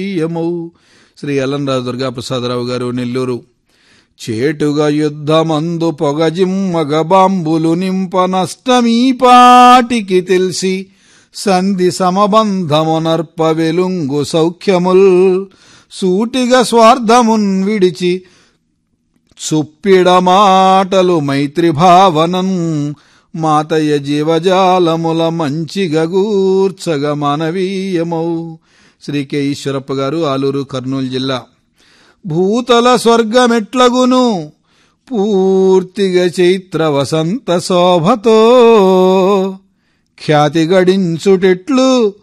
యమౌ శ్రీ అల్లంరాజు దుర్గాప్రసాదరావు గారు నెల్లూరు చేటుగా యుద్ధమందు పొగజిమ్మగ బాంబులు నింప నష్టమీ పాటికి తెలిసి సంధి సమబంధమునర్ప వెలుంగు సౌఖ్యముల్ సూటిగా స్వార్థమున్ విడిచి చుప్పిడ మాటలు మైత్రిభావనం మాతయ్య జీవజాలముల మంచిగా గూర్చగ మానవీయమౌ శ్రీ కె ఈశ్వరప్ప గారు ఆలూరు కర్నూలు జిల్లా భూతల స్వర్గమెట్లగును పూర్తిగా చైత్ర వసంత శోభతో ఖ్యాతి గడించుటెట్లు